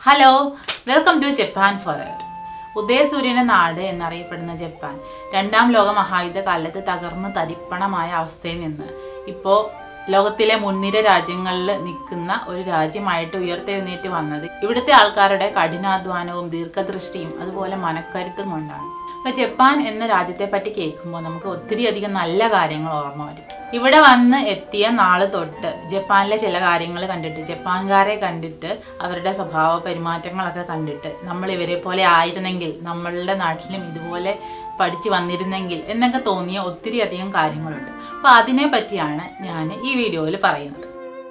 hello welcome to Japan ഫോററ്റ് ഉദയസൂര്യന്റെ നാട് എന്നറിയപ്പെടുന്ന ജപ്പാൻ രണ്ടാം ലോക മഹായുദ്ധ കാലത്ത് തകർന്ന് തരിപ്പണമായ അവസ്ഥയിൽ നിന്ന് ഇപ്പോൾ ലോകത്തിലെ മുൻനിര രാജ്യങ്ങളിൽ നിൽക്കുന്ന ഒരു രാജ്യമായിട്ട് ഉയർത്തെഴുന്നേറ്റ് വന്നത് ഇവിടുത്തെ ആൾക്കാരുടെ കഠിനാധ്വാനവും ദീർഘദൃഷ്ടിയും അതുപോലെ മനക്കരുത്തും കൊണ്ടാണ് ഇപ്പൊ ജപ്പാൻ എന്ന രാജ്യത്തെ പറ്റി കേൾക്കുമ്പോൾ നമുക്ക് ഒത്തിരി അധികം നല്ല കാര്യങ്ങൾ ഓർമ്മ വരും ഇവിടെ വന്ന് എത്തിയ നാള് തൊട്ട് ജപ്പാനിലെ ചില കാര്യങ്ങൾ കണ്ടിട്ട് ജപ്പാൻകാരെ കണ്ടിട്ട് അവരുടെ സ്വഭാവ പെരുമാറ്റങ്ങളൊക്കെ കണ്ടിട്ട് നമ്മൾ ഇവരെ പോലെ ആയിരുന്നെങ്കിൽ നമ്മളുടെ നാട്ടിലും ഇതുപോലെ പഠിച്ചു വന്നിരുന്നെങ്കിൽ എന്നൊക്കെ തോന്നിയ ഒത്തിരി അധികം കാര്യങ്ങളുണ്ട് അപ്പോൾ അതിനെ പറ്റിയാണ് ഞാൻ ഈ വീഡിയോയിൽ പറയുന്നത്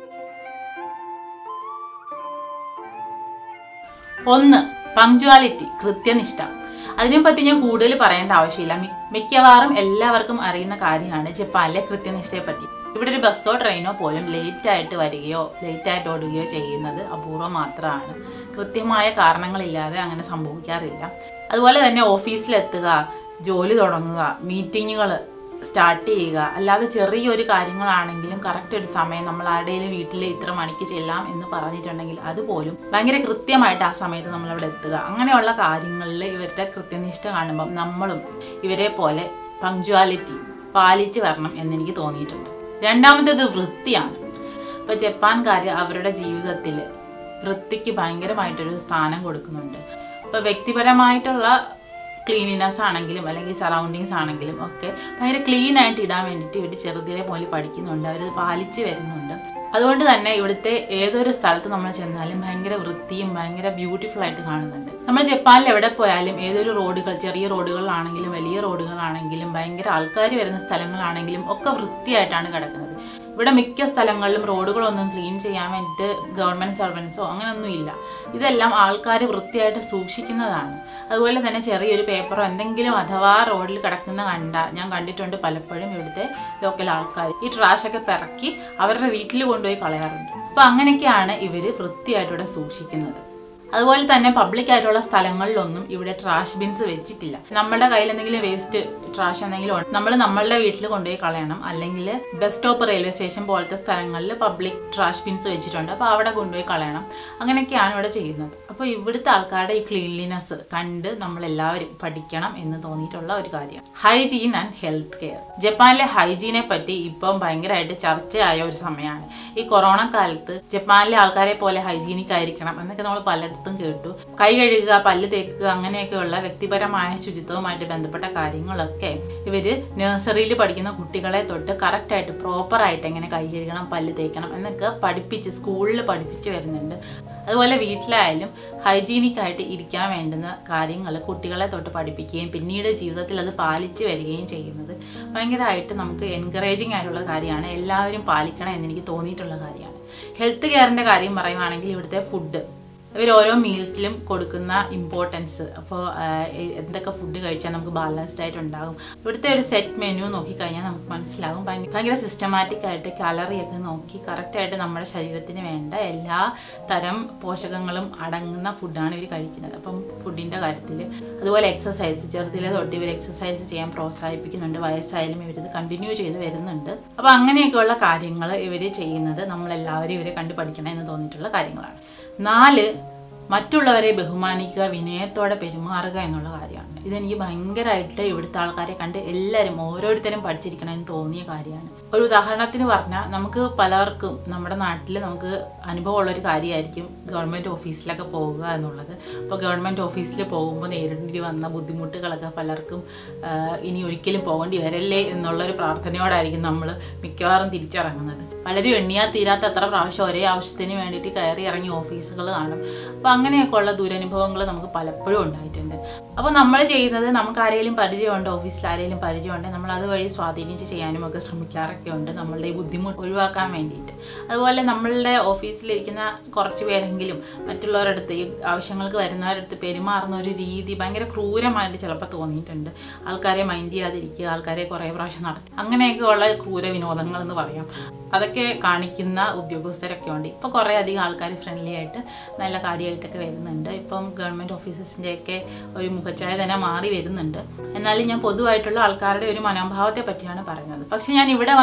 ഒന്ന് പങ്ക്ച്വാലിറ്റി കൃത്യനിഷ്ഠ അതിനെപ്പറ്റി ഞാൻ കൂടുതൽ പറയേണ്ട ആവശ്യമില്ല മി- മിക്കവാറും എല്ലാവർക്കും അറിയുന്ന കാര്യമാണ് ജപ്പാനിലെ കൃത്യനിഷ്ഠയെ പറ്റി ഇവിടെ ഒരു ബസ്സോ ട്രെയിനോ പോലും ലേറ്റ് ആയിട്ട് വരികയോ ലേറ്റ് ആയിട്ട് ഓടുകയോ ചെയ്യുന്നത് അപൂർവം മാത്രമാണ് കൃത്യമായ കാരണങ്ങളില്ലാതെ അങ്ങനെ സംഭവിക്കാറില്ല അതുപോലെ തന്നെ ഓഫീസിലെത്തുക ജോലി തുടങ്ങുക മീറ്റിങ്ങുകൾ സ്റ്റാർട്ട് ചെയ്യുക അല്ലാതെ ചെറിയൊരു കാര്യങ്ങളാണെങ്കിലും കറക്റ്റ് ഒരു സമയം നമ്മൾ ആരുടെയും വീട്ടിൽ ഇത്ര മണിക്ക് ചെല്ലാം എന്ന് പറഞ്ഞിട്ടുണ്ടെങ്കിൽ അതുപോലും ഭയങ്കര കൃത്യമായിട്ട് ആ സമയത്ത് നമ്മൾ അവിടെ എത്തുക അങ്ങനെയുള്ള കാര്യങ്ങളിൽ ഇവരുടെ കൃത്യനിഷ്ഠ കാണുമ്പം നമ്മളും ഇവരെ പോലെ പങ്ക്ച്വാലിറ്റി പാലിച്ച് വരണം എന്നെനിക്ക് തോന്നിയിട്ടുണ്ട് രണ്ടാമത്തേത് വൃത്തിയാണ് ഇപ്പോൾ ജപ്പാൻകാർ അവരുടെ ജീവിതത്തിൽ വൃത്തിക്ക് ഭയങ്കരമായിട്ടൊരു സ്ഥാനം കൊടുക്കുന്നുണ്ട് ഇപ്പോൾ വ്യക്തിപരമായിട്ടുള്ള ക്ലീനിനെസ് ആണെങ്കിലും അല്ലെങ്കിൽ സറൗണ്ടിങ്സ് ആണെങ്കിലും ഒക്കെ ഭയങ്കര ക്ലീൻ ആയിട്ട് ഇടാൻ വേണ്ടിയിട്ട് ഇവർ ചെറുതിലെ പോലെ പഠിക്കുന്നുണ്ട് അവർ പാലിച്ച് വരുന്നുണ്ട് അതുകൊണ്ട് തന്നെ ഇവിടുത്തെ ഏതൊരു സ്ഥലത്ത് നമ്മൾ ചെന്നാലും ഭയങ്കര വൃത്തിയും ഭയങ്കര ബ്യൂട്ടിഫുൾ ആയിട്ട് കാണുന്നുണ്ട് നമ്മൾ ജപ്പാനിൽ എവിടെ പോയാലും ഏതൊരു റോഡുകൾ ചെറിയ റോഡുകളാണെങ്കിലും വലിയ റോഡുകളാണെങ്കിലും ഭയങ്കര ആൾക്കാർ വരുന്ന സ്ഥലങ്ങളാണെങ്കിലും ഒക്കെ വൃത്തിയായിട്ടാണ് കിടക്കുന്നത് ഇവിടെ മിക്ക സ്ഥലങ്ങളിലും റോഡുകളൊന്നും ക്ലീൻ ചെയ്യാൻ വേണ്ടിയിട്ട് ഗവൺമെൻറ് സർവൻസോ അങ്ങനെയൊന്നും ഇല്ല ഇതെല്ലാം ആൾക്കാർ വൃത്തിയായിട്ട് സൂക്ഷിക്കുന്നതാണ് അതുപോലെ തന്നെ ചെറിയൊരു പേപ്പറോ എന്തെങ്കിലും അഥവാ റോഡിൽ കിടക്കുന്ന കണ്ട ഞാൻ കണ്ടിട്ടുണ്ട് പലപ്പോഴും ഇവിടുത്തെ ലോക്കൽ ആൾക്കാർ ഈ ട്രാഷൊക്കെ പിറക്കി അവരുടെ വീട്ടിൽ കൊണ്ടുപോയി കളയാറുണ്ട് അപ്പോൾ അങ്ങനെയൊക്കെയാണ് ഇവർ വൃത്തിയായിട്ട് ഇവിടെ സൂക്ഷിക്കുന്നത് അതുപോലെ തന്നെ പബ്ലിക് ആയിട്ടുള്ള സ്ഥലങ്ങളിലൊന്നും ഇവിടെ ട്രാഷ് ബിൻസ് വെച്ചിട്ടില്ല നമ്മുടെ കയ്യിൽ എന്തെങ്കിലും വേസ്റ്റ് ട്രാഷ് എന്തെങ്കിലും ഉണ്ട് നമ്മൾ നമ്മളുടെ വീട്ടിൽ കൊണ്ടുപോയി കളയണം അല്ലെങ്കിൽ ബസ് സ്റ്റോപ്പ് റെയിൽവേ സ്റ്റേഷൻ പോലത്തെ സ്ഥലങ്ങളിൽ പബ്ലിക് ട്രാഷ് ബിൻസ് വെച്ചിട്ടുണ്ട് അപ്പോൾ അവിടെ കൊണ്ടുപോയി കളയണം അങ്ങനെയൊക്കെയാണ് ഇവിടെ ചെയ്യുന്നത് അപ്പോൾ ഇവിടുത്തെ ആൾക്കാരുടെ ഈ ക്ലീൻലിനെസ് കണ്ട് നമ്മൾ എല്ലാവരും പഠിക്കണം എന്ന് തോന്നിയിട്ടുള്ള ഒരു കാര്യമാണ് ഹൈജീൻ ആൻഡ് ഹെൽത്ത് കെയർ ജപ്പാനിലെ ഹൈജീനെ പറ്റി ഇപ്പം ഭയങ്കരമായിട്ട് ചർച്ചയായ ഒരു സമയമാണ് ഈ കൊറോണ കാലത്ത് ജപ്പാനിലെ ആൾക്കാരെ പോലെ ഹൈജീനിക് ആയിരിക്കണം എന്നൊക്കെ നമ്മൾ പലയിടത്തും കേട്ടു കൈ കഴുകുക പല്ല് തേക്കുക അങ്ങനെയൊക്കെയുള്ള വ്യക്തിപരമായ ശുചിത്വവുമായിട്ട് ബന്ധപ്പെട്ട കാര്യങ്ങളൊക്കെ ഇവര് നഴ്സറിയിൽ പഠിക്കുന്ന കുട്ടികളെ തൊട്ട് കറക്റ്റായിട്ട് പ്രോപ്പറായിട്ട് എങ്ങനെ കൈ കഴുകണം പല്ല് തേക്കണം എന്നൊക്കെ പഠിപ്പിച്ച് സ്കൂളിൽ പഠിപ്പിച്ച് വരുന്നുണ്ട് അതുപോലെ വീട്ടിലായാലും ഹൈജീനിക് ആയിട്ട് ഇരിക്കാൻ വേണ്ടുന്ന കാര്യങ്ങൾ കുട്ടികളെ തൊട്ട് പഠിപ്പിക്കുകയും പിന്നീട് ജീവിതത്തിൽ അത് പാലിച്ച് വരികയും ചെയ്യുന്നത് ഭയങ്കരമായിട്ട് നമുക്ക് എൻകറേജിങ് ആയിട്ടുള്ള കാര്യമാണ് എല്ലാവരും പാലിക്കണം എന്ന് എനിക്ക് തോന്നിയിട്ടുള്ള കാര്യമാണ് ഹെൽത്ത് കെയറിൻ്റെ കാര്യം പറയുവാണെങ്കിൽ ഇവിടുത്തെ ഫുഡ് ഇവർ ഓരോ മീൽസിലും കൊടുക്കുന്ന ഇമ്പോർട്ടൻസ് അപ്പോൾ എന്തൊക്കെ ഫുഡ് കഴിച്ചാൽ നമുക്ക് ബാലൻസ്ഡ് ആയിട്ട് ഉണ്ടാകും ഇവിടുത്തെ ഒരു സെറ്റ് മെനു നോക്കിക്കഴിഞ്ഞാൽ നമുക്ക് മനസ്സിലാകും ഭയങ്കര ഭയങ്കര സിസ്റ്റമാറ്റിക് ആയിട്ട് കലറിയൊക്കെ നോക്കി കറക്റ്റായിട്ട് നമ്മുടെ ശരീരത്തിന് വേണ്ട എല്ലാ തരം പോഷകങ്ങളും അടങ്ങുന്ന ഫുഡാണ് ഇവർ കഴിക്കുന്നത് അപ്പം ഫുഡിൻ്റെ കാര്യത്തിൽ അതുപോലെ എക്സസൈസ് ചെറുതിലെ തൊട്ട് ഇവർ എക്സസൈസ് ചെയ്യാൻ പ്രോത്സാഹിപ്പിക്കുന്നുണ്ട് വയസ്സായാലും ഇവരിത് കണ്ടിന്യൂ ചെയ്ത് വരുന്നുണ്ട് അപ്പോൾ അങ്ങനെയൊക്കെയുള്ള കാര്യങ്ങൾ ഇവർ ചെയ്യുന്നത് നമ്മളെല്ലാവരും ഇവരെ കണ്ടു പഠിക്കണം എന്ന് തോന്നിയിട്ടുള്ള കാര്യങ്ങളാണ് നാല് മറ്റുള്ളവരെ ബഹുമാനിക്കുക വിനയത്തോടെ പെരുമാറുക എന്നുള്ള കാര്യമാണ് ഇതെനിക്ക് ഭയങ്കരമായിട്ട് ഇവിടുത്തെ ആൾക്കാരെ കണ്ട് എല്ലാവരും ഓരോരുത്തരും പഠിച്ചിരിക്കണം എന്ന് തോന്നിയ കാര്യമാണ് ഒരു ഉദാഹരണത്തിന് പറഞ്ഞാൽ നമുക്ക് പലർക്കും നമ്മുടെ നാട്ടിൽ നമുക്ക് അനുഭവമുള്ള ഒരു കാര്യമായിരിക്കും ഗവൺമെൻറ് ഓഫീസിലൊക്കെ പോവുക എന്നുള്ളത് അപ്പോൾ ഗവൺമെൻറ് ഓഫീസിൽ പോകുമ്പോൾ നേരിടേണ്ടി വന്ന ബുദ്ധിമുട്ടുകളൊക്കെ പലർക്കും ആഹ്, ഇനി ഒരിക്കലും പോകേണ്ടി വരല്ലേ എന്നുള്ളൊരു പ്രാർത്ഥനയോടായിരിക്കും നമ്മൾ മിക്കവാറും തിരിച്ചിറങ്ങുന്നത് പലരും എണ്ണിയാൽ തീരാത്ത അത്ര പ്രാവശ്യം ഒരേ ആവശ്യത്തിന് വേണ്ടിയിട്ട് കയറി ഇറങ്ങി ഓഫീസുകൾ കാണും അപ്പോൾ അങ്ങനെയൊക്കെയുള്ള ദുരനുഭവങ്ങൾ നമുക്ക് പലപ്പോഴും ഉണ്ടായിട്ടുണ്ട് അപ്പോൾ നമ്മൾ ചെയ്യുന്നത് നമുക്ക് ആരെങ്കിലും പരിചയമുണ്ട് ഓഫീസിൽ ആരെങ്കിലും പരിചയമുണ്ട് നമ്മൾ അതുവഴി സ്വാധീനിച്ച് ചെയ്യാനും ഒക്കെ ശ്രമിക്കാറൊക്കെ ഉണ്ട് നമ്മളുടെ ഈ ബുദ്ധിമുട്ട് ഒഴിവാക്കാൻ വേണ്ടിയിട്ട് അതുപോലെ നമ്മളുടെ ഓഫീസിലിരിക്കുന്ന കുറച്ച് പേരെങ്കിലും മറ്റുള്ളവരുടെ അടുത്ത് ഈ ആവശ്യങ്ങൾക്ക് വരുന്നവരുടെ അടുത്ത് പെരുമാറുന്ന ഒരു രീതി ഭയങ്കര ക്രൂരമായിട്ട് ചിലപ്പോൾ തോന്നിയിട്ടുണ്ട് ആൾക്കാരെ മൈൻഡ് ചെയ്യാതിരിക്കുക ആൾക്കാരെ കുറേ പ്രാവശ്യം നടത്തി അങ്ങനെയൊക്കെയുള്ള ക്രൂര വിനോദങ്ങൾ എന്ന് പറയാം അതൊക്കെ കാണിക്കുന്ന ഉദ്യോഗസ്ഥരൊക്കെ ഉണ്ട് ഇപ്പോൾ കുറേ അധികം ആൾക്കാർ ഫ്രണ്ട്ലി ആയിട്ട് നല്ല കാര്യമായിട്ടൊക്കെ വരുന്നുണ്ട് ഇപ്പം ഗവൺമെൻറ് ഓഫീസസിൻ്റെയൊക്കെ ഒരു മുഖച്ഛായ തന്നെ മാറി വരുന്നുണ്ട് എന്നാലും ഞാൻ പൊതുവായിട്ടുള്ള ആൾക്കാരുടെ ഒരു മനോഭാവത്തെ പറ്റിയാണ് പറയുന്നത് പക്ഷെ ഞാൻ ഇവിടെ വന്നിട്ട്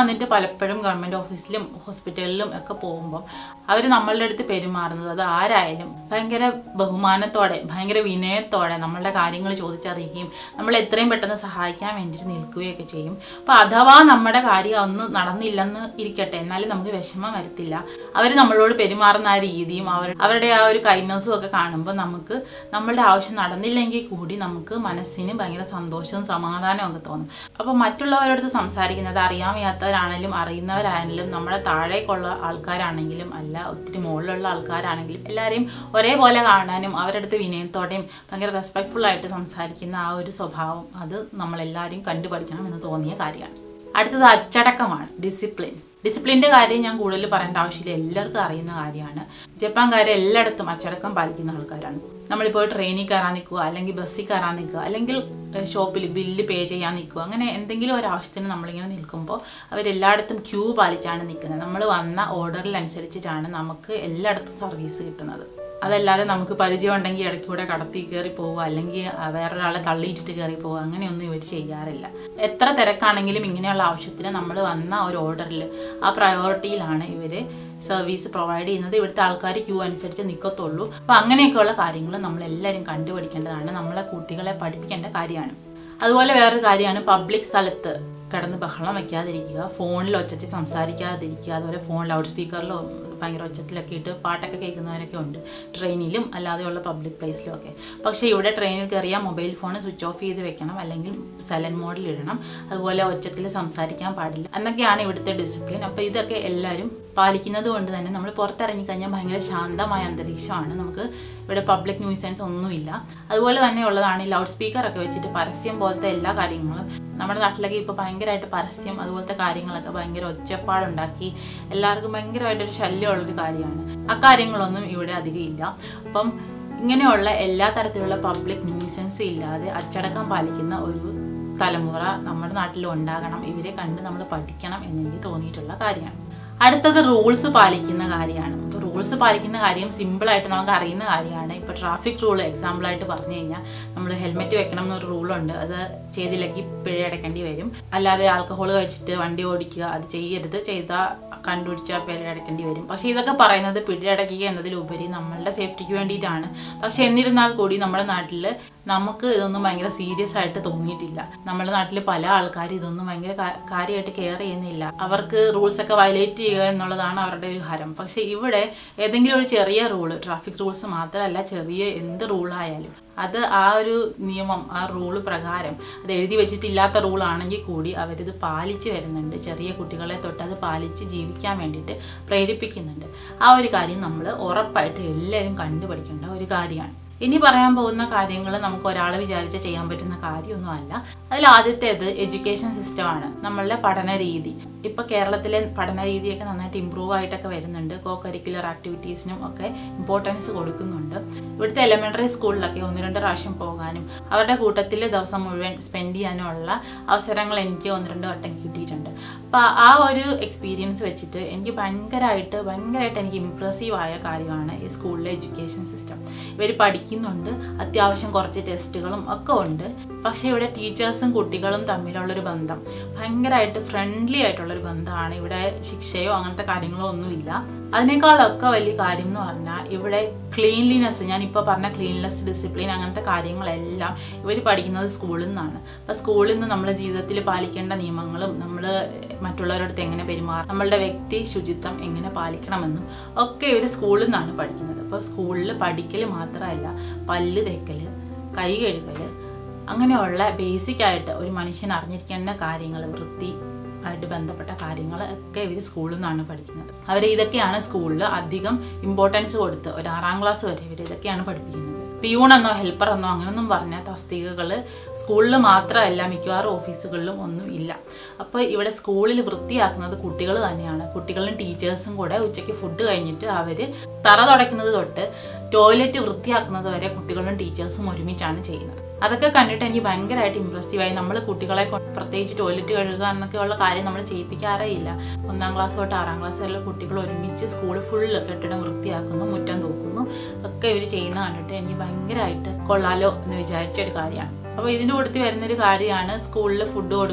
വന്നിട്ട് പലപ്പോഴും ഗവൺമെൻറ് ഓഫീസിലും ഹോസ്പിറ്റലിലും ഒക്കെ പോകുമ്പോൾ അവർ നമ്മളുടെ അടുത്ത് പെരുമാറുന്നത് അത് ആരായാലും ഭയങ്കര ബഹുമാനത്തോടെ ഭയങ്കര വിനയത്തോടെ നമ്മളുടെ കാര്യങ്ങൾ ചോദിച്ചറിയുകയും നമ്മൾ എത്രയും പെട്ടെന്ന് സഹായിക്കാൻ വേണ്ടിയിട്ട് നിൽക്കുകയൊക്കെ ചെയ്യും അപ്പോൾ അഥവാ നമ്മുടെ കാര്യം ഒന്നും നടന്നില്ലെന്ന് ഇരിക്കട്ടെ എന്നാലും നമുക്ക് വിഷമം വരത്തില്ല അവർ നമ്മളോട് പെരുമാറുന്ന ആ രീതിയും അവർ അവരുടെ ആ ഒരു കൈൻഡ്നസ്സും ഒക്കെ കാണുമ്പോൾ നമുക്ക് നമ്മളുടെ ആവശ്യം നടന്നില്ലെങ്കിൽ കൂടി നമുക്ക് മനസ്സിന് ഭയങ്കര സന്തോഷവും സമാധാനവും ഒക്കെ തോന്നും അപ്പോൾ മറ്റുള്ളവരോട് സംസാരിക്കുന്നത് അറിയാൻ വയ്യാത്തവരാണെങ്കിലും അറിയുന്നവരാണെങ്കിലും നമ്മുടെ താഴേക്കുള്ള ആൾക്കാരാണെങ്കിലും അല്ല ഒത്തിരി മുകളിലുള്ള ആൾക്കാരാണെങ്കിലും എല്ലാവരെയും ഒരേപോലെ കാണാനും അവരുടെ അടുത്ത് വിനയത്തോടെയും ഭയങ്കര റെസ്പെക്ട്ഫുൾ ആയിട്ട് സംസാരിക്കുന്ന ആ ഒരു സ്വഭാവം അത് നമ്മളെല്ലാവരും കണ്ടുപഠിക്കണം എന്ന് തോന്നിയ കാര്യമാണ് അടുത്തത് അച്ചടക്കമാണ് ഡിസിപ്ലിൻ ഡിസിപ്ലിൻ്റെ കാര്യം ഞാൻ കൂടുതൽ പറയേണ്ട ആവശ്യമില്ല എല്ലാവർക്കും അറിയുന്ന കാര്യമാണ് ജപ്പാൻകാരെ എല്ലായിടത്തും അച്ചടക്കം പാലിക്കുന്ന ആൾക്കാരാണ് നമ്മളിപ്പോൾ ട്രെയിനിൽ കയറാൻ നിൽക്കുക അല്ലെങ്കിൽ ബസ്സിൽ കയറാൻ നിൽക്കുക അല്ലെങ്കിൽ ഷോപ്പിൽ ബില്ല് പേ ചെയ്യാൻ നിൽക്കുക അങ്ങനെ എന്തെങ്കിലും ഒരു ആവശ്യത്തിന് നമ്മളിങ്ങനെ നിൽക്കുമ്പോൾ അവരെല്ലായിടത്തും ക്യൂ പാലിച്ചാണ് നിൽക്കുന്നത് നമ്മൾ വന്ന ഓർഡറിലനുസരിച്ചിട്ടാണ് നമുക്ക് എല്ലായിടത്തും സർവീസ് കിട്ടുന്നത് അതല്ലാതെ നമുക്ക് പരിചയം ഉണ്ടെങ്കിൽ ഇടയ്ക്കൂടെ കടത്തി കയറി പോവുക അല്ലെങ്കിൽ വേറൊരാളെ തള്ളിയിട്ടിട്ട് കയറി പോവുക അങ്ങനെയൊന്നും ഇവർ ചെയ്യാറില്ല എത്ര തിരക്കാണെങ്കിലും ഇങ്ങനെയുള്ള ആവശ്യത്തിന് നമ്മൾ വന്ന ഒരു ഓർഡറിൽ ആ പ്രയോറിറ്റിയിലാണ് ഇവർ സർവീസ് പ്രൊവൈഡ് ചെയ്യുന്നത് ഇവിടുത്തെ ആൾക്കാർ ക്യൂ അനുസരിച്ച് നിൽക്കത്തുള്ളൂ അപ്പോൾ അങ്ങനെയൊക്കെയുള്ള കാര്യങ്ങൾ നമ്മളെല്ലാവരും കണ്ടുപഠിക്കേണ്ടതാണ് നമ്മളെ കുട്ടികളെ പഠിപ്പിക്കേണ്ട കാര്യമാണ് അതുപോലെ വേറൊരു കാര്യമാണ് പബ്ലിക് സ്ഥലത്ത് കിടന്ന് ബഹളം വയ്ക്കാതിരിക്കുക ഫോണിൽ ഒച്ചച്ച് സംസാരിക്കാതിരിക്കുക അതുപോലെ ഫോൺ ലൗഡ് സ്പീക്കറിലോ ഭയങ്കര ഒച്ചത്തിലൊക്കെ ഇട്ട് പാട്ടൊക്കെ കേൾക്കുന്നവരൊക്കെ ഉണ്ട് ട്രെയിനിലും അല്ലാതെയുള്ള പബ്ലിക് പ്ലേസിലും ഒക്കെ പക്ഷേ ഇവിടെ ട്രെയിനിൽ കയറിയാൽ മൊബൈൽ ഫോൺ സ്വിച്ച് ഓഫ് ചെയ്ത് വെക്കണം അല്ലെങ്കിൽ സൈലൻറ്റ് മോഡിൽ ഇടണം അതുപോലെ ഒച്ചത്തിൽ സംസാരിക്കാൻ പാടില്ല എന്നൊക്കെയാണ് ഇവിടുത്തെ ഡിസിപ്ലിൻ അപ്പോൾ ഇതൊക്കെ എല്ലാവരും പാലിക്കുന്നത് കൊണ്ട് തന്നെ നമ്മൾ പുറത്തിറങ്ങി കഴിഞ്ഞാൽ ഭയങ്കര ശാന്തമായ അന്തരീക്ഷമാണ് നമുക്ക് ഇവിടെ പബ്ലിക് ന്യൂസൻസ് ഒന്നുമില്ല അതുപോലെ തന്നെ ഉള്ളതാണ് ഈ ലൗഡ് സ്പീക്കർ ഒക്കെ വെച്ചിട്ട് പരസ്യം പോലത്തെ എല്ലാ കാര്യങ്ങളും നമ്മുടെ നാട്ടിലൊക്കെ ഇപ്പോൾ ഭയങ്കരമായിട്ട് പരസ്യം അതുപോലത്തെ കാര്യങ്ങളൊക്കെ ഭയങ്കര ഒച്ചപ്പാടുണ്ടാക്കി എല്ലാവർക്കും ഭയങ്കരമായിട്ടൊരു ശല്യമുള്ളൊരു കാര്യമാണ് അക്കാര്യങ്ങളൊന്നും ഇവിടെ അധികം ഇല്ല അപ്പം ഇങ്ങനെയുള്ള എല്ലാ തരത്തിലുള്ള പബ്ലിക് ന്യൂസൻസ് ഇല്ലാതെ അച്ചടക്കം പാലിക്കുന്ന ഒരു തലമുറ നമ്മുടെ നാട്ടിൽ ഉണ്ടാകണം ഇവരെ കണ്ട് നമ്മൾ പഠിക്കണം എന്നെനിക്ക് തോന്നിയിട്ടുള്ള കാര്യമാണ് അടുത്തത് റൂൾസ് പാലിക്കുന്ന കാര്യമാണ് ഇപ്പോൾ റൂൾസ് പാലിക്കുന്ന കാര്യം സിമ്പിളായിട്ട് നമുക്ക് അറിയുന്ന കാര്യമാണ് ഇപ്പോൾ ട്രാഫിക് റൂൾ എക്സാമ്പിളായിട്ട് പറഞ്ഞു കഴിഞ്ഞാൽ നമ്മൾ ഹെൽമെറ്റ് വെക്കണം എന്നൊരു റൂളുണ്ട് അത് ചെയ്തില്ലെങ്കിൽ പിഴ അടയ്ക്കേണ്ടി വരും അല്ലാതെ ആൽക്കഹോൾ കഴിച്ചിട്ട് വണ്ടി ഓടിക്കുക അത് ചെയ്യരുത് ചെയ്താൽ കണ്ടുപിടിച്ചാൽ പിഴ അടയ്ക്കേണ്ടി വരും പക്ഷേ ഇതൊക്കെ പറയുന്നത് പിഴ അടയ്ക്കുക എന്നതിലുപരി നമ്മളുടെ സേഫ്റ്റിക്ക് വേണ്ടിയിട്ടാണ് പക്ഷേ എന്നിരുന്നാൽ കൂടി നമ്മുടെ നാട്ടിൽ നമുക്ക് ഇതൊന്നും ഭയങ്കര സീരിയസ് ആയിട്ട് തോന്നിയിട്ടില്ല നമ്മുടെ നാട്ടിൽ പല ആൾക്കാരും ഇതൊന്നും ഭയങ്കര കാര്യമായിട്ട് കെയർ ചെയ്യുന്നില്ല അവർക്ക് റൂൾസ് ഒക്കെ വയലേറ്റ് ചെയ്യുക എന്നുള്ളതാണ് അവരുടെ ഒരു ഹരം പക്ഷേ ഇവിടെ ഏതെങ്കിലും ഒരു ചെറിയ റൂള് ട്രാഫിക് റൂൾസ് മാത്രമല്ല ചെറിയ എന്ത് റൂളായാലും അത് ആ ഒരു നിയമം ആ റൂള് പ്രകാരം അത് എഴുതി വെച്ചിട്ടില്ലാത്ത റൂളാണെങ്കിൽ കൂടി അവരിത് പാലിച്ച് വരുന്നുണ്ട് ചെറിയ കുട്ടികളെ തൊട്ട് അത് പാലിച്ച് ജീവിക്കാൻ വേണ്ടിയിട്ട് പ്രേരിപ്പിക്കുന്നുണ്ട് ആ ഒരു കാര്യം നമ്മൾ ഉറപ്പായിട്ട് എല്ലാവരും കണ്ടുപഠിക്കേണ്ട ഒരു കാര്യമാണ് ഇനി പറയാൻ പോകുന്ന കാര്യങ്ങൾ നമുക്ക് ഒരാൾ വിചാരിച്ച് ചെയ്യാൻ പറ്റുന്ന കാര്യമൊന്നുമല്ല അതിൽ ആദ്യത്തേത് എഡ്യൂക്കേഷൻ സിസ്റ്റമാണ് നമ്മളുടെ പഠന രീതി ഇപ്പോൾ കേരളത്തിലെ പഠന രീതിയൊക്കെ നന്നായിട്ട് ഇമ്പ്രൂവ് ആയിട്ടൊക്കെ വരുന്നുണ്ട് കോ കരിക്കുലർ ആക്ടിവിറ്റീസിനും ഒക്കെ ഇമ്പോർട്ടൻസ് കൊടുക്കുന്നുണ്ട് ഇവിടുത്തെ എലിമെൻ്ററി സ്കൂളിലൊക്കെ ഒന്ന് രണ്ട് പ്രാവശ്യം പോകാനും അവരുടെ കൂട്ടത്തിൽ ദിവസം മുഴുവൻ സ്പെൻഡ് ചെയ്യാനുമുള്ള അവസരങ്ങൾ എനിക്ക് ഒന്ന് രണ്ട് വട്ടം കിട്ടിയിട്ടുണ്ട് അപ്പോൾ ആ ഒരു എക്സ്പീരിയൻസ് വെച്ചിട്ട് എനിക്ക് ഭയങ്കരമായിട്ട് ഭയങ്കരമായിട്ട് എനിക്ക് ഇമ്പ്രസീവ് ആയ കാര്യമാണ് ഈ സ്കൂളിലെ എഡ്യൂക്കേഷൻ സിസ്റ്റം ഇവർ പഠിക്കുന്നുണ്ട് അത്യാവശ്യം കുറച്ച് ടെസ്റ്റുകളും ഒക്കെ ഉണ്ട് പക്ഷേ ഇവിടെ ടീച്ചേഴ്സും കുട്ടികളും തമ്മിലുള്ളൊരു ബന്ധം ഭയങ്കരമായിട്ട് ഫ്രണ്ട്ലി ആയിട്ടുള്ളൊരു ബന്ധമാണ് ഇവിടെ ശിക്ഷയോ അങ്ങനത്തെ കാര്യങ്ങളോ ഒന്നുമില്ല അതിനേക്കാളൊക്കെ വലിയ കാര്യം എന്ന് പറഞ്ഞാൽ ഇവിടെ ക്ലീൻലിനെസ് ഞാനിപ്പോൾ പറഞ്ഞ ക്ലീൻലെസ് ഡിസിപ്ലിൻ അങ്ങനത്തെ കാര്യങ്ങളെല്ലാം ഇവർ പഠിക്കുന്നത് സ്കൂളിൽ നിന്നാണ് അപ്പോൾ സ്കൂളിൽ നിന്ന് നമ്മുടെ ജീവിതത്തിൽ പാലിക്കേണ്ട നിയമങ്ങളും നമ്മൾ മറ്റുള്ളവരടുത്ത് എങ്ങനെ പെരുമാറും നമ്മളുടെ വ്യക്തി ശുചിത്വം എങ്ങനെ പാലിക്കണമെന്നും ഒക്കെ ഇവർ സ്കൂളിൽ നിന്നാണ് പഠിക്കുന്നത് അപ്പോൾ സ്കൂളിൽ പഠിക്കൽ മാത്രമല്ല പല്ല് തേക്കൽ കൈ കഴുകൽ അങ്ങനെയുള്ള ബേസിക് ആയിട്ട് ഒരു മനുഷ്യൻ അറിഞ്ഞിരിക്കേണ്ട കാര്യങ്ങൾ വൃത്തി ആയിട്ട് ബന്ധപ്പെട്ട കാര്യങ്ങൾ ഒക്കെ ഇവർ സ്കൂളിൽ നിന്നാണ് പഠിക്കുന്നത് അവർ ഇതൊക്കെയാണ് സ്കൂളിൽ അധികം ഇമ്പോർട്ടൻസ് കൊടുത്ത് ഒരു ആറാം ക്ലാസ് വരെ ഇവർ ഇതൊക്കെയാണ് പഠിപ്പിക്കുന്നത് പിയൂണെന്നോ ഹെൽപ്പറെന്നോ അങ്ങനൊന്നും പറഞ്ഞ തസ്തികകൾ സ്കൂളിൽ മാത്രമല്ല മിക്കവാറും ഓഫീസുകളിലും ഒന്നും ഇല്ല അപ്പോൾ ഇവിടെ സ്കൂളിൽ വൃത്തിയാക്കുന്നത് കുട്ടികൾ തന്നെയാണ് കുട്ടികളും ടീച്ചേഴ്സും കൂടെ ഉച്ചയ്ക്ക് ഫുഡ് കഴിഞ്ഞിട്ട് അവർ തറ തുടയ്ക്കുന്നത് തൊട്ട് ടോയ്ലറ്റ് വൃത്തിയാക്കുന്നത് വരെ കുട്ടികളും ടീച്ചേഴ്സും ഒരുമിച്ചാണ് ചെയ്യുന്നത് അതൊക്കെ കണ്ടിട്ട് എനിക്ക് ഭയങ്കരമായിട്ട് ഇമ്പ്രസീവായി നമ്മൾ കുട്ടികളെ കൊണ്ട് പ്രത്യേകിച്ച് ടോയ്ലറ്റ് കഴുകുക എന്നൊക്കെയുള്ള കാര്യം നമ്മൾ ചെയ്യിപ്പിക്കാറേ ഇല്ല ഒന്നാം ക്ലാസ് തൊട്ട് ആറാം ക്ലാസ് വരെയുള്ള കുട്ടികൾ ഒരുമിച്ച് സ്കൂൾ ഫുള്ള് കെട്ടിടം വൃത്തിയാക്കുന്നു മുറ്റം തൂക്കുന്നു ഒക്കെ ഇവർ ചെയ്യുന്ന കണ്ടിട്ട് എനിക്ക് ഭയങ്കരമായിട്ട് കൊള്ളാലോ എന്ന് വിചാരിച്ച ഒരു കാര്യമാണ് അപ്പോൾ ഇതിൻ്റെ കൂട്ടത്തിൽ വരുന്നൊരു കാര്യമാണ് സ്കൂളിൽ ഫുഡ് കൊടുക്കുന്നത് അപ്പോൾ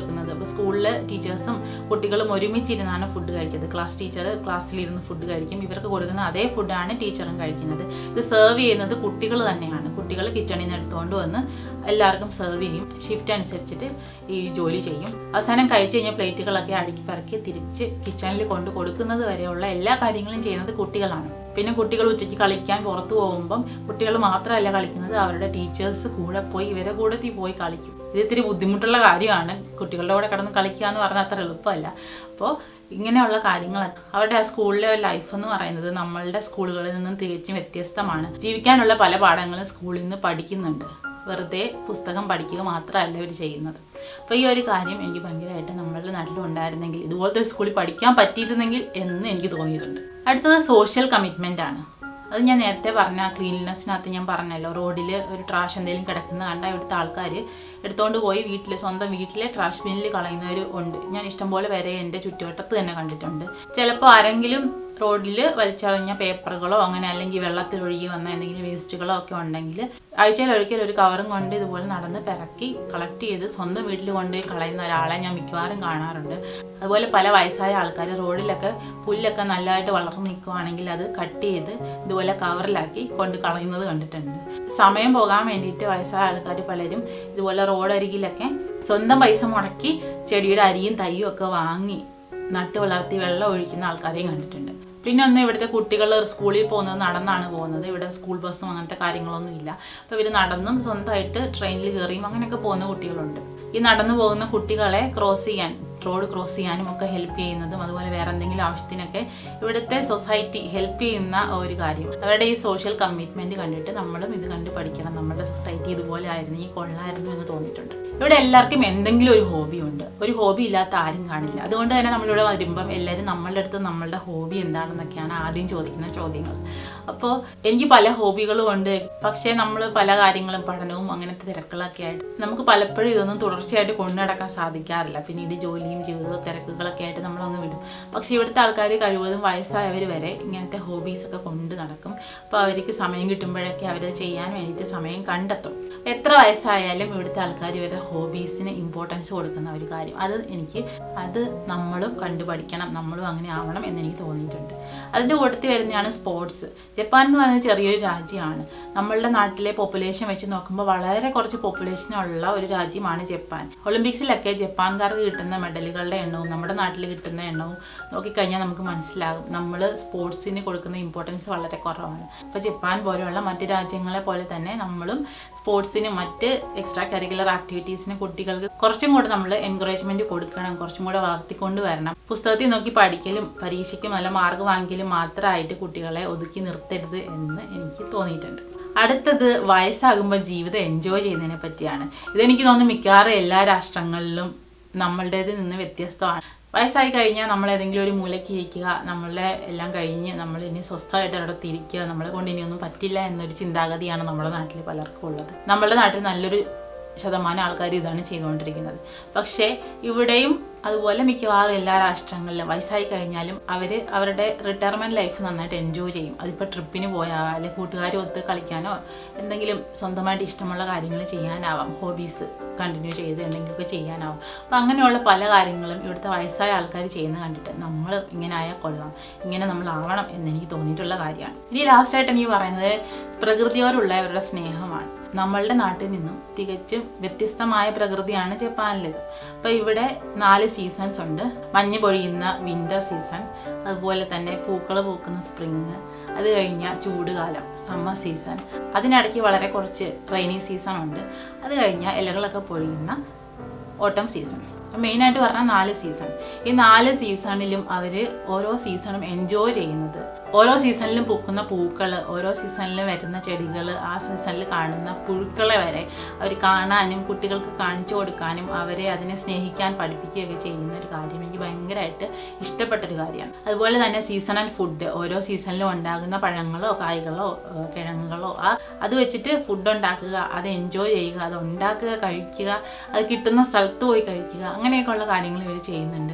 അപ്പോൾ സ്കൂളിൽ ടീച്ചേഴ്സും കുട്ടികളും ഒരുമിച്ചിരുന്നാണ് ഫുഡ് കഴിക്കുന്നത് ക്ലാസ് ടീച്ചർ ക്ലാസ്സിലിരുന്ന് ഫുഡ് കഴിക്കും ഇവർക്ക് കൊടുക്കുന്ന അതേ ഫുഡാണ് ടീച്ചറും കഴിക്കുന്നത് ഇത് സെർവ് ചെയ്യുന്നത് കുട്ടികൾ തന്നെയാണ് കുട്ടികൾ കിച്ചണിൽ നിന്ന് എടുത്തുകൊണ്ട് വന്ന് എല്ലാവർക്കും സെർവ് ചെയ്യും ഷിഫ്റ്റ് അനുസരിച്ചിട്ട് ഈ ജോലി ചെയ്യും അവസാനം കഴിച്ച് കഴിഞ്ഞാൽ പ്ലേറ്റുകളൊക്കെ അടുക്കി പറക്കി തിരിച്ച് കിച്ചണിൽ കൊണ്ട് കൊടുക്കുന്നത് വരെയുള്ള എല്ലാ കാര്യങ്ങളും ചെയ്യുന്നത് കുട്ടികളാണ് പിന്നെ കുട്ടികൾ ഉച്ചയ്ക്ക് കളിക്കാൻ പുറത്തു പോകുമ്പം കുട്ടികൾ മാത്രമല്ല കളിക്കുന്നത് അവരുടെ ടീച്ചേഴ്സ് കൂടെ പോയി ഇവരെ കൂടെ പോയി കളിക്കും ഇത് ഇത്തിരി ബുദ്ധിമുട്ടുള്ള കാര്യമാണ് കുട്ടികളുടെ കൂടെ കിടന്ന് കളിക്കുക എന്ന് പറഞ്ഞാൽ അത്ര എളുപ്പമല്ല അപ്പോൾ ഇങ്ങനെയുള്ള കാര്യങ്ങൾ അവരുടെ ആ സ്കൂളിലെ ഒരു ലൈഫ് എന്ന് പറയുന്നത് നമ്മളുടെ സ്കൂളുകളിൽ നിന്നും തികച്ചും വ്യത്യസ്തമാണ് ജീവിക്കാനുള്ള പല പാഠങ്ങളും സ്കൂളിൽ നിന്ന് പഠിക്കുന്നുണ്ട് വെറുതെ പുസ്തകം പഠിക്കുക മാത്രമല്ല ഇവർ ചെയ്യുന്നത് അപ്പോൾ ഈ ഒരു കാര്യം എനിക്ക് ഭയങ്കരമായിട്ട് നമ്മളുടെ നാട്ടിലും ഉണ്ടായിരുന്നെങ്കിൽ ഇതുപോലത്തെ ഒരു സ്കൂളിൽ പഠിക്കാൻ പറ്റിയിരുന്നെങ്കിൽ എന്ന് എനിക്ക് തോന്നിയിട്ടുണ്ട് അടുത്തത് സോഷ്യൽ കമ്മിറ്റ്മെൻ്റ് ആണ് അത് ഞാൻ നേരത്തെ പറഞ്ഞ ക്ലീൻനെസ്സിനകത്ത് ഞാൻ പറഞ്ഞല്ലോ റോഡിൽ ഒരു ട്രാഷ് എന്തെങ്കിലും കിടക്കുന്ന കണ്ട ഇവിടുത്തെ ആൾക്കാർ എടുത്തുകൊണ്ട് പോയി വീട്ടിൽ സ്വന്തം വീട്ടിലെ ട്രാഷ് ബിന്നിൽ കളയുന്നവർ ഉണ്ട് ഞാൻ ഇഷ്ടംപോലെ വരെ എൻ്റെ ചുറ്റുവട്ടത്ത് തന്നെ കണ്ടിട്ടുണ്ട് ചിലപ്പോൾ ആരെങ്കിലും റോഡിൽ വലിച്ചെറിഞ്ഞ പേപ്പറുകളോ അങ്ങനെ അല്ലെങ്കിൽ വെള്ളത്തിൽ ഒഴുകി വന്ന എന്തെങ്കിലും വേസ്റ്റുകളോ ഒക്കെ ഉണ്ടെങ്കിൽ ആഴ്ചയിൽ ഒരിക്കൽ ഒരു കവറും കൊണ്ട് ഇതുപോലെ നടന്ന് പിറക്കി കളക്ട് ചെയ്ത് സ്വന്തം വീട്ടിൽ കൊണ്ടുപോയി കളയുന്ന ഒരാളെ ഞാൻ മിക്കവാറും കാണാറുണ്ട് അതുപോലെ പല വയസ്സായ ആൾക്കാർ റോഡിലൊക്കെ പുല്ലൊക്കെ നല്ലതായിട്ട് വളർന്നു നിൽക്കുവാണെങ്കിൽ അത് കട്ട് ചെയ്ത് ഇതുപോലെ കവറിലാക്കി കൊണ്ട് കളയുന്നത് കണ്ടിട്ടുണ്ട് സമയം പോകാൻ വേണ്ടിയിട്ട് വയസ്സായ ആൾക്കാർ പലരും ഇതുപോലെ റോഡരികിലൊക്കെ സ്വന്തം പൈസ മുടക്കി ചെടിയുടെ അരിയും തയ്യും ഒക്കെ വാങ്ങി നട്ട് വളർത്തി വെള്ളം ഒഴിക്കുന്ന ആൾക്കാരെയും കണ്ടിട്ടുണ്ട് പിന്നെ ഒന്ന് ഇവിടുത്തെ കുട്ടികൾ സ്കൂളിൽ പോകുന്നത് നടന്നാണ് പോകുന്നത് ഇവിടെ സ്കൂൾ ബസ്സും അങ്ങനത്തെ കാര്യങ്ങളൊന്നും ഇല്ല അപ്പോൾ ഇവർ നടന്നും സ്വന്തമായിട്ട് ട്രെയിനിൽ കയറിയും അങ്ങനെയൊക്കെ പോകുന്ന കുട്ടികളുണ്ട് ഈ നടന്നു പോകുന്ന കുട്ടികളെ ക്രോസ് ചെയ്യാൻ റോഡ് ക്രോസ് ചെയ്യാനും ഒക്കെ ഹെൽപ്പ് ചെയ്യുന്നതും അതുപോലെ വേറെ എന്തെങ്കിലും ആവശ്യത്തിനൊക്കെ ഇവിടുത്തെ സൊസൈറ്റി ഹെൽപ്പ് ചെയ്യുന്ന ഒരു കാര്യം അവരുടെ ഈ സോഷ്യൽ കമ്മിറ്റ്മെന്റ് കണ്ടിട്ട് നമ്മളും ഇത് കണ്ട് പഠിക്കണം നമ്മുടെ സൊസൈറ്റി ഇതുപോലെ ആയിരുന്നു ഈ കൊള്ളായിരുന്നു എന്ന് തോന്നിയിട്ടുണ്ട് ഇവിടെ എല്ലാവർക്കും എന്തെങ്കിലും ഒരു ഹോബി ഉണ്ട് ഒരു ഹോബി ഇല്ലാത്ത ആരും കാണില്ല അതുകൊണ്ട് തന്നെ നമ്മളിവിടെ വരുമ്പം എല്ലാവരും നമ്മളുടെ അടുത്ത് നമ്മളുടെ ഹോബി എന്താണെന്നൊക്കെയാണ് ആദ്യം ചോദിക്കുന്ന ചോദ്യങ്ങൾ അപ്പോൾ എനിക്ക് പല ഹോബികളും ഉണ്ട് പക്ഷേ നമ്മൾ പല കാര്യങ്ങളും പഠനവും അങ്ങനത്തെ തിരക്കുകളൊക്കെ ആയിട്ട് നമുക്ക് പലപ്പോഴും ഇതൊന്നും തുടർച്ചയായിട്ട് കൊണ്ടു നടക്കാൻ സാധിക്കാറില്ല പിന്നീട് ജോലിയും ജീവിതവും തിരക്കുകളൊക്കെ ആയിട്ട് നമ്മളങ്ങ് വിടും പക്ഷേ ഇവിടുത്തെ ആൾക്കാർ കഴിവതും വയസ്സായവർ വരെ ഇങ്ങനത്തെ ഹോബീസൊക്കെ കൊണ്ട് നടക്കും അപ്പോൾ അവർക്ക് സമയം കിട്ടുമ്പോഴൊക്കെ അവരത് ചെയ്യാൻ വേണ്ടിയിട്ട് സമയം കണ്ടെത്തും എത്ര വയസ്സായാലും ഇവിടുത്തെ ആൾക്കാർ ഇവരുടെ ഹോബീസിന് ഇമ്പോർട്ടൻസ് കൊടുക്കുന്ന ഒരു കാര്യം അത് എനിക്ക് അത് നമ്മളും കണ്ടു പഠിക്കണം നമ്മളും അങ്ങനെ ആവണം എന്ന് എനിക്ക് തോന്നിയിട്ടുണ്ട് അതിൻ്റെ കൂട്ടത്തിൽ വരുന്നതാണ് സ്പോർട്സ് ജപ്പാൻ എന്ന് പറയുന്നത് ചെറിയൊരു രാജ്യമാണ് നമ്മളുടെ നാട്ടിലെ പോപ്പുലേഷൻ വെച്ച് നോക്കുമ്പോൾ വളരെ കുറച്ച് പോപ്പുലേഷനുള്ള ഒരു രാജ്യമാണ് ജപ്പാൻ ഒളിമ്പിക്സിലൊക്കെ ജപ്പാൻകാർക്ക് കിട്ടുന്ന മെഡലുകളുടെ എണ്ണവും നമ്മുടെ നാട്ടിൽ കിട്ടുന്ന എണ്ണവും നോക്കിക്കഴിഞ്ഞാൽ നമുക്ക് മനസ്സിലാകും നമ്മൾ സ്പോർട്സിന് കൊടുക്കുന്ന ഇമ്പോർട്ടൻസ് വളരെ കുറവാണ് അപ്പോൾ ജപ്പാൻ പോലെയുള്ള മറ്റ് രാജ്യങ്ങളെ പോലെ തന്നെ നമ്മളും സ്പോർട്സിനും മറ്റ് എക്സ്ട്രാ കരിക്കുലർ ആക്ടിവിറ്റീസിന് കുട്ടികൾക്ക് കുറച്ചും കൂടെ നമ്മൾ എൻകറേജ്മെന്റ് കൊടുക്കണം കുറച്ചും കൂടെ വളർത്തിക്കൊണ്ട് വരണം പുസ്തകത്തിൽ നോക്കി പഠിക്കലും പരീക്ഷയ്ക്കും നല്ല മാർക്ക് വാങ്ങിക്കലും മാത്രമായിട്ട് കുട്ടികളെ ഒതുക്കി നിർത്തരുത് എന്ന് എനിക്ക് തോന്നിയിട്ടുണ്ട് അടുത്തത് വയസ്സാകുമ്പോൾ ജീവിതം എൻജോയ് ചെയ്യുന്നതിനെ പറ്റിയാണ് ഇതെനിക്ക് തോന്നുന്നു മിക്കവാറും എല്ലാ രാഷ്ട്രങ്ങളിലും നമ്മളുടേതിൽ നിന്ന് വ്യത്യസ്തമാണ് വയസ്സായി കഴിഞ്ഞാൽ നമ്മൾ ഏതെങ്കിലും ഒരു മൂലയ്ക്ക് ഇരിക്കുക നമ്മളെ എല്ലാം കഴിഞ്ഞ് നമ്മൾ ഇനി സ്വസ്ഥമായിട്ട് ഒരിടത്ത് ഇരിക്കുക നമ്മളെ കൊണ്ട് ഇനിയൊന്നും പറ്റില്ല എന്നൊരു ചിന്താഗതിയാണ് നമ്മുടെ നാട്ടിൽ പലർക്കും ഉള്ളത് നമ്മുടെ നാട്ടിൽ നല്ലൊരു ശതമാനം ആൾക്കാർ ഇതാണ് ചെയ്തുകൊണ്ടിരിക്കുന്നത് പക്ഷേ ഇവിടെയും അതുപോലെ മിക്കവാറും എല്ലാ രാഷ്ട്രങ്ങളിലും വയസ്സായി കഴിഞ്ഞാലും അവർ അവരുടെ റിട്ടയർമെൻറ്റ് ലൈഫ് നന്നായിട്ട് എൻജോയ് ചെയ്യും അതിപ്പോൾ ട്രിപ്പിന് പോയാൽ അല്ലെങ്കിൽ കൂട്ടുകാരും ഒത്ത് കളിക്കാനോ എന്തെങ്കിലും സ്വന്തമായിട്ട് ഇഷ്ടമുള്ള കാര്യങ്ങൾ ചെയ്യാനാവാം ഹോബീസ് കണ്ടിന്യൂ ചെയ്ത് എന്തെങ്കിലുമൊക്കെ ചെയ്യാനാവും അപ്പോൾ അങ്ങനെയുള്ള പല കാര്യങ്ങളും ഇവിടുത്തെ വയസ്സായ ആൾക്കാർ ചെയ്യുന്നത് കണ്ടിട്ട് നമ്മൾ ഇങ്ങനെ ആയാൽ കൊള്ളാം ഇങ്ങനെ നമ്മൾ ആവണം എന്ന് എനിക്ക് തോന്നിയിട്ടുള്ള കാര്യമാണ് ഇനി ലാസ്റ്റായിട്ട് എനിക്ക് പറയുന്നത് പ്രകൃതിയോടുള്ള അവരുടെ സ്നേഹമാണ് നമ്മളുടെ നാട്ടിൽ നിന്നും തികച്ചും വ്യത്യസ്തമായ പ്രകൃതിയാണ് ജപ്പാനിലേത് അപ്പോൾ ഇവിടെ നാല് സീസൺസ് ഉണ്ട് മഞ്ഞ് പൊഴിയുന്ന വിൻ്റർ സീസൺ അതുപോലെ തന്നെ പൂക്കൾ പൂക്കുന്ന സ്പ്രിങ് അത് കഴിഞ്ഞാൽ ചൂടുകാലം സമ്മർ സീസൺ അതിനിടയ്ക്ക് വളരെ കുറച്ച് റെയിനി സീസൺ ഉണ്ട് അത് കഴിഞ്ഞാൽ ഇലകളൊക്കെ പൊഴിയുന്ന ഓട്ടം സീസൺ മെയിനായിട്ട് പറഞ്ഞാൽ നാല് സീസൺ ഈ നാല് സീസണിലും അവർ ഓരോ സീസണും എൻജോയ് ചെയ്യുന്നത് ഓരോ സീസണിലും പൂക്കുന്ന പൂക്കൾ ഓരോ സീസണിലും വരുന്ന ചെടികൾ ആ സീസണിൽ കാണുന്ന പുഴുക്കളെ വരെ അവർ കാണാനും കുട്ടികൾക്ക് കാണിച്ചു കൊടുക്കാനും അവരെ അതിനെ സ്നേഹിക്കാൻ പഠിപ്പിക്കുകയൊക്കെ ചെയ്യുന്ന ഒരു കാര്യം എനിക്ക് ഭയങ്കരമായിട്ട് ഇഷ്ടപ്പെട്ടൊരു കാര്യമാണ് അതുപോലെ തന്നെ സീസണൽ ഫുഡ് ഓരോ സീസണിലും ഉണ്ടാകുന്ന പഴങ്ങളോ കായ്കളോ ഏഹ് കിഴങ്ങുകളോ ആ അത് വെച്ചിട്ട് ഫുഡ് ഉണ്ടാക്കുക അത് എൻജോയ് ചെയ്യുക അത് ഉണ്ടാക്കുക കഴിക്കുക അത് കിട്ടുന്ന സ്ഥലത്ത് പോയി കഴിക്കുക അങ്ങനെയൊക്കെയുള്ള കാര്യങ്ങൾ ഇവർ ചെയ്യുന്നുണ്ട്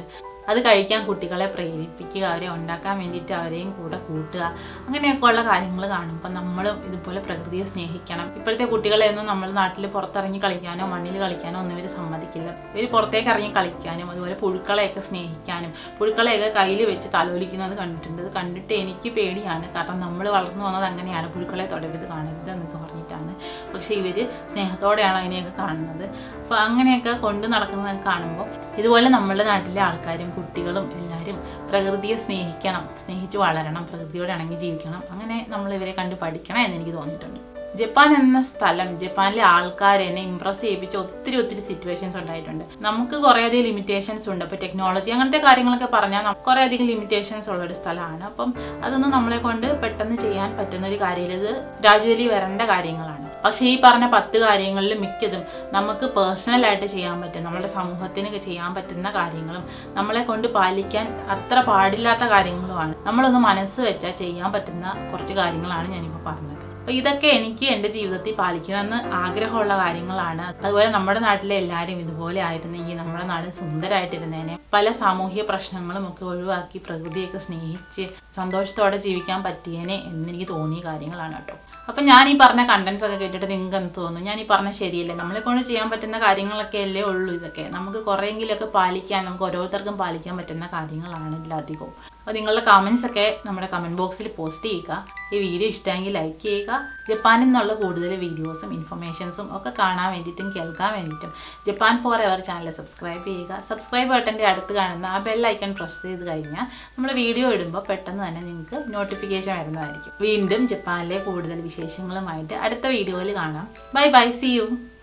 അത് കഴിക്കാൻ കുട്ടികളെ പ്രേരിപ്പിക്കുക അവരെ ഉണ്ടാക്കാൻ വേണ്ടിയിട്ട് അവരെയും കൂടെ കൂട്ടുക അങ്ങനെയൊക്കെയുള്ള കാര്യങ്ങൾ കാണുമ്പോൾ നമ്മളും ഇതുപോലെ പ്രകൃതിയെ സ്നേഹിക്കണം ഇപ്പോഴത്തെ കുട്ടികളെ ഒന്നും നമ്മൾ നാട്ടിൽ പുറത്തിറങ്ങി കളിക്കാനോ മണ്ണിൽ കളിക്കാനോ ഒന്നും ഇവർ സമ്മതിക്കില്ല ഇവർ പുറത്തേക്ക് ഇറങ്ങി കളിക്കാനും അതുപോലെ പുഴുക്കളെയൊക്കെ സ്നേഹിക്കാനും പുഴുക്കളെയൊക്കെ കയ്യിൽ വെച്ച് തലോലിക്കുന്നത് കണ്ടിട്ടുണ്ട് അത് കണ്ടിട്ട് എനിക്ക് പേടിയാണ് കാരണം നമ്മൾ വളർന്നു വന്നത് അങ്ങനെയാണ് പുഴുക്കളെ തൊടരുത് കാണരുത് എന്നൊക്കെ പറഞ്ഞിട്ടാണ് പക്ഷേ ഇവർ സ്നേഹത്തോടെയാണ് അതിനെയൊക്കെ കാണുന്നത് അപ്പോൾ അങ്ങനെയൊക്കെ കൊണ്ട് നടക്കുന്നത് കാണുമ്പോൾ ഇതുപോലെ നമ്മുടെ നാട്ടിലെ ആൾക്കാരും കുട്ടികളും എല്ലാവരും പ്രകൃതിയെ സ്നേഹിക്കണം സ്നേഹിച്ച് വളരണം പ്രകൃതിയോട് ഇണങ്ങി ജീവിക്കണം അങ്ങനെ നമ്മൾ ഇവരെ കണ്ട് പഠിക്കണം എന്ന് എനിക്ക് തോന്നിയിട്ടുണ്ട് ജപ്പാൻ എന്ന സ്ഥലം ജപ്പാനിലെ ആൾക്കാരെ എന്നെ ഇമ്പ്രസ് ചെയ്യിപ്പിച്ച ഒത്തിരി ഒത്തിരി സിറ്റുവേഷൻസ് ഉണ്ടായിട്ടുണ്ട് നമുക്ക് കുറേയധികം ലിമിറ്റേഷൻസ് ഉണ്ട് അപ്പോൾ ടെക്നോളജി അങ്ങനത്തെ കാര്യങ്ങളൊക്കെ പറഞ്ഞാൽ കുറേയധികം ലിമിറ്റേഷൻസ് ഉള്ള ഒരു സ്ഥലമാണ് അപ്പം അതൊന്നും നമ്മളെ കൊണ്ട് പെട്ടെന്ന് ചെയ്യാൻ പറ്റുന്ന ഒരു കാര്യം ഇത് ഗ്രാജുവലി വരേണ്ട കാര്യങ്ങളാണ് പക്ഷേ ഈ പറഞ്ഞ പത്ത് കാര്യങ്ങളിൽ മിക്കതും നമുക്ക് പേഴ്സണലായിട്ട് ചെയ്യാൻ പറ്റും നമ്മുടെ സമൂഹത്തിന് ചെയ്യാൻ പറ്റുന്ന കാര്യങ്ങളും നമ്മളെ കൊണ്ട് പാലിക്കാൻ അത്ര പാടില്ലാത്ത കാര്യങ്ങളുമാണ് നമ്മളൊന്ന് മനസ്സ് വെച്ചാൽ ചെയ്യാൻ പറ്റുന്ന കുറച്ച് കാര്യങ്ങളാണ് ഞാനിപ്പോൾ പറഞ്ഞത് അപ്പോൾ ഇതൊക്കെ എനിക്ക് എൻ്റെ ജീവിതത്തിൽ പാലിക്കണമെന്ന് ആഗ്രഹമുള്ള കാര്യങ്ങളാണ് അതുപോലെ നമ്മുടെ നാട്ടിലെ എല്ലാവരും ഇതുപോലെ ആയിരുന്നെങ്കിൽ നമ്മുടെ നാട് സുന്ദരമായിട്ടിരുന്നേനെ പല സാമൂഹിക പ്രശ്നങ്ങളും ഒക്കെ ഒഴിവാക്കി പ്രകൃതിയൊക്കെ സ്നേഹിച്ച് സന്തോഷത്തോടെ ജീവിക്കാൻ പറ്റിയേനെ എന്നെനിക്ക് തോന്നിയ കാര്യങ്ങളാണ് കേട്ടോ അപ്പം ഞാൻ ഈ പറഞ്ഞ കണ്ടൻസ് ഒക്കെ കേട്ടിട്ട് നിങ്ങൾക്ക് എന്ത് തോന്നുന്നു ഞാൻ ഈ പറഞ്ഞ ശരിയല്ലേ നമ്മളെ കൊണ്ട് ചെയ്യാൻ പറ്റുന്ന കാര്യങ്ങളൊക്കെ അല്ലേ ഉള്ളൂ ഇതൊക്കെ നമുക്ക് കുറേയെങ്കിലുമൊക്കെ പാലിക്കാൻ നമുക്ക് ഓരോരുത്തർക്കും പാലിക്കാൻ പറ്റുന്ന കാര്യങ്ങളാണ് ഇതിലധികവും അപ്പോൾ നിങ്ങളുടെ കമൻസ് ഒക്കെ നമ്മുടെ കമൻറ്റ് ബോക്സിൽ പോസ്റ്റ് ചെയ്യുക ഈ വീഡിയോ ഇഷ്ടമെങ്കിൽ ലൈക്ക് ചെയ്യുക ജപ്പാനിൽ നിന്നുള്ള കൂടുതൽ വീഡിയോസും ഇൻഫർമേഷൻസും ഒക്കെ കാണാൻ വേണ്ടിയിട്ടും കേൾക്കാൻ വേണ്ടിയിട്ടും Japan for ever channel subscribe ചെയ്യുക സബ്സ്ക്രൈബ് ബട്ടൻ്റെ അടുത്ത് കാണുന്ന ആ ബെൽ ഐക്കൺ പ്രസ് ചെയ്ത് കഴിഞ്ഞാൽ നമ്മൾ വീഡിയോ ഇടുമ്പോൾ പെട്ടെന്ന് തന്നെ നിങ്ങൾക്ക് നോട്ടിഫിക്കേഷൻ വരുന്നതായിരിക്കും വീണ്ടും ജപ്പാനിലെ കൂടുതൽ വിശേഷങ്ങളുമായിട്ട് അടുത്ത വീഡിയോയിൽ കാണാം ബൈ ബൈ സി യു